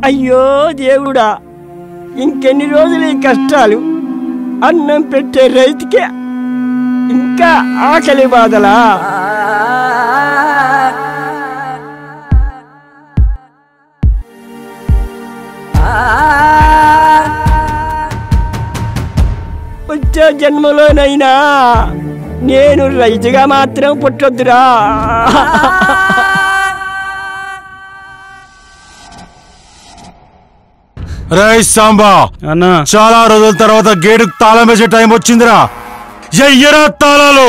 అయ్యో దేవుడా ఇంకెన్ని రోజులు ఈ కష్టాలు అన్నం పెట్టే రైతుకే ఇంకా ఆకలి బాధలా వచ్చే జన్మలోనైనా నేను రైతుగా మాత్రం పుట్టొద్దురా రే సాంబా అన్నా చాలా రోజుల తర్వాత గేటుకు తాళం వేసే టైం వచ్చిందిరా ఎయ్యరా తాళాలు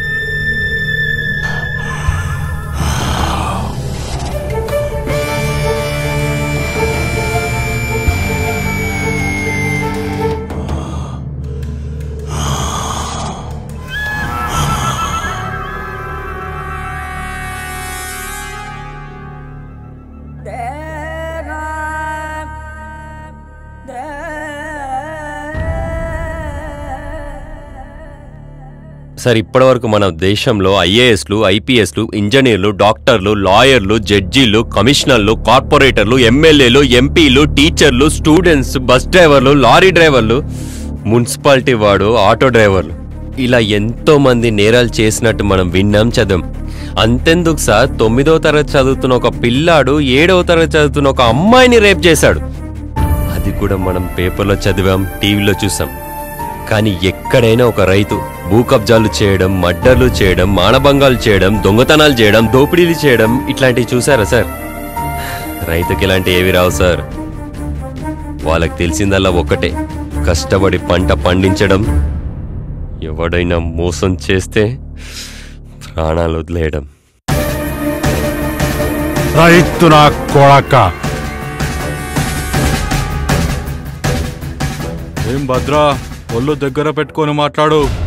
సార్ ఇప్పటివరకు మన దేశంలో ఐఏఎస్లు ఐపీఎస్లు ఇంజనీర్లు డాక్టర్లు లాయర్లు జడ్జీలు కమిషనర్లు కార్పొరేటర్లు ఎమ్మెల్యేలు ఎంపీలు టీచర్లు స్టూడెంట్స్ బస్ డ్రైవర్లు లారీ డ్రైవర్లు మున్సిపాలిటీ వాడు ఆటో డ్రైవర్లు ఇలా ఎంతో మంది నేరాలు చేసినట్టు మనం విన్నాం చదివాం అంతెందుకు సార్ తొమ్మిదవ తరగతి చదువుతున్న ఒక పిల్లాడు ఏడవ తరగతి చదువుతున్న ఒక అమ్మాయిని రేప్ చేశాడు అది కూడా మనం పేపర్లో చదివాం టీవీలో చూసాం కానీ ఎక్కడైనా ఒక రైతు భూ కబ్జాలు చేయడం మడ్డర్లు చేయడం మానభంగాలు చేయడం దొంగతనాలు చేయడం దోపిడీలు చేయడం ఇట్లాంటివి చూసారా సార్ రైతుకి ఇలాంటి ఏవి రావు సార్ వాళ్ళకి తెలిసిందల్లా ఒక్కటే కష్టపడి పంట పండించడం ఎవడైనా మోసం చేస్తే ప్రాణాలు వదిలేయడం రైతు నా కొడక ఏం భద్రా ఒళ్ళు దగ్గర పెట్టుకొని మాట్లాడు